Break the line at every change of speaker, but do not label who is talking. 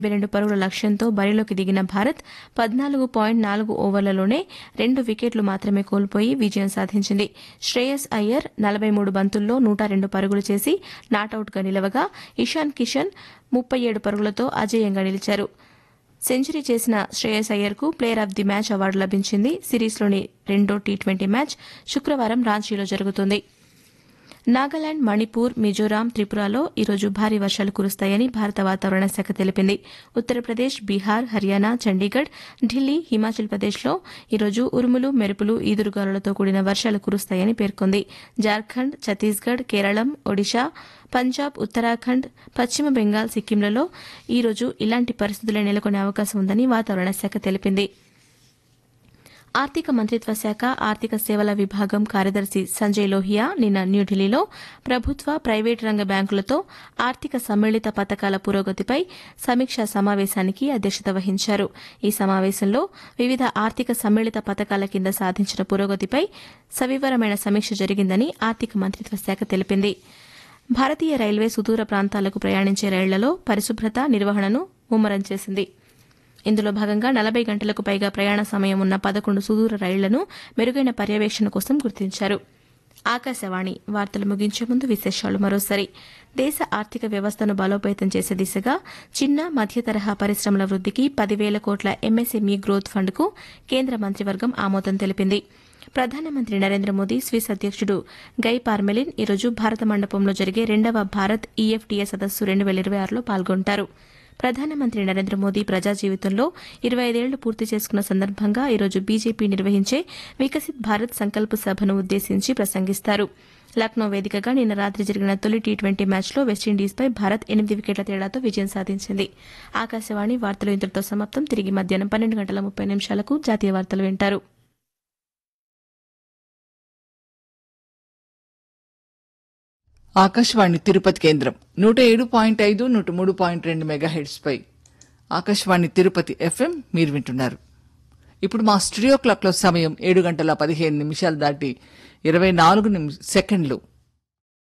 రెండు పరుగుల లక్ష్యంతో బరిలోకి దిగిన భారత్ పద్నాలుగు పాయింట్ నాలుగు ఓవర్లలోనే రెండు వికెట్లు మాత్రమే కోల్పోయి విజయం సాధించింది శ్రేయస్ అయ్యర్ నలభై మూడు బంతుల్లో నూట రెండు పరుగులు చేసి నాటౌట్గా నిలవగా ఇషాన్ కిషన్ ముప్పై ఏడు పరుగులతో అజేయంగా నిలిచారు సెంచరీ చేసిన శ్రేయస్ అయ్యర్కు player of the match award లభించింది సిరీస్లోని రెండో టీ ట్వంటీ మ్యాచ్ శుక్రవారం రాంచీలో జరుగుతుంది నాగాలాండ్ మణిపూర్ మిజోరాం త్రిపురలో ఈరోజు భారీ వర్షాలు కురుస్తాయని భారత వాతావరణ శాఖ తెలిపింది ఉత్తరప్రదేశ్ బీహార్ హర్యానా చండీగఢ్ ఢిల్లీ హిమాచల్ ప్రదేశ్లో ఈరోజు ఉరుములు మెరుపులు ఈదురుగాలులతో కూడిన వర్షాలు కురుస్తాయని పేర్కొంది జార్ఖండ్ ఛత్తీస్గఢ్ కేరళం ఒడిశా పంజాబ్ ఉత్తరాఖండ్ పశ్చిమ బెంగాల్ సిక్కింలలో ఈరోజు ఇలాంటి పరిస్థితులే నెలకొనే అవకాశం ఉందని వాతావరణ శాఖ తెలిపింది ఆర్థిక మంత్రిత్వ శాఖ ఆర్థిక సేవల విభాగం కార్యదర్శి సంజయ్ లోహియా నిన్న న్యూఢిల్లీలో ప్రభుత్వ ప్రైవేటు రంగ బ్యాంకులతో ఆర్థిక సమ్మిళిత పథకాల పురోగతిపై సమీక్షా సమావేశానికి అధ్యక్షత వహించారు ఈ సమావేశంలో వివిధ ఆర్థిక సమ్మిళిత పథకాల కింద సాధించిన పురోగతిపై సవివరమైన సమీక్ష జరిగిందని ఆర్థిక మంత్రిత్వ శాఖ తెలిపింది భారతీయ రైల్వే సుదూర ప్రాంతాలకు ప్రయాణించే రైళ్లలో పరిశుభ్రత నిర్వహణను ముమ్మరం చేసింది ఇందులో భాగంగా నలభై గంటలకు పైగా ప్రయాణ సమయం ఉన్న పదకొండు సుదూర రైళ్లను మెరుగైన పర్యవేక్షణ కోసం గుర్తించారు ఆకాశవాణి వార్తలు ముగించే ముందు విశేషాలు మరోసారి దేశ ఆర్థిక వ్యవస్థను బలోపేతం చేసే దిశగా చిన్న మధ్య తరహా పరిశ్రమల వృద్దికి పదివేల కోట్ల ఎంఎస్ఎంఈ గ్రోత్ ఫండ్కు కేంద్ర మంత్రివర్గం ఆమోదం తెలిపింది ప్రధానమంత్రి నరేంద్ర మోదీ స్విస్ అధ్యక్షుడు గై పార్మెలిన్ ఈరోజు భారత మండపంలో జరిగే రెండవ భారత్ ఈఎఫ్టీఏ సదస్సు రెండు వేల ఇరవై ఆరులో పాల్గొంటారు ప్రధానమంత్రి నరేంద్ర మోదీ ప్రజా జీవితంలో ఇరవై ఐదేళ్లు పూర్తి చేసుకున్న సందర్భంగా ఈరోజు బీజేపీ నిర్వహించే వికసిత్ భారత్ సంకల్ప సభను ఉద్దేశించి ప్రసంగిస్తారు లక్నో వేదికగా నిన్న రాత్రి జరిగిన తొలి టీ ట్వంటీ మ్యాచ్లో వెస్టిండీస్పై భారత్ ఎనిమిది వికెట్ల తేడాతో విజయం సాధించింది ఆకాశవాణి వార్తలు ఇంతటితో సమాప్తం తిరిగి మధ్యాహ్నం పన్నెండు గంటల ముప్పై నిమిషాలకు జాతీయ వార్తలు వింటారు
ఆకాశవాణి తిరుపతి కేంద్రం నూట ఏడు పాయింట్ ఐదు నూట మూడు పాయింట్ రెండు మెగాహెడ్స్ పై ఆకాశవాణి తిరుపతి ఎఫ్ఎం మీరు వింటున్నారు ఇప్పుడు మా స్టూడియో క్లాక్లో సమయం ఏడు గంటల పదిహేను నిమిషాలు దాటి ఇరవై నాలుగు నిమి- సెకండ్లు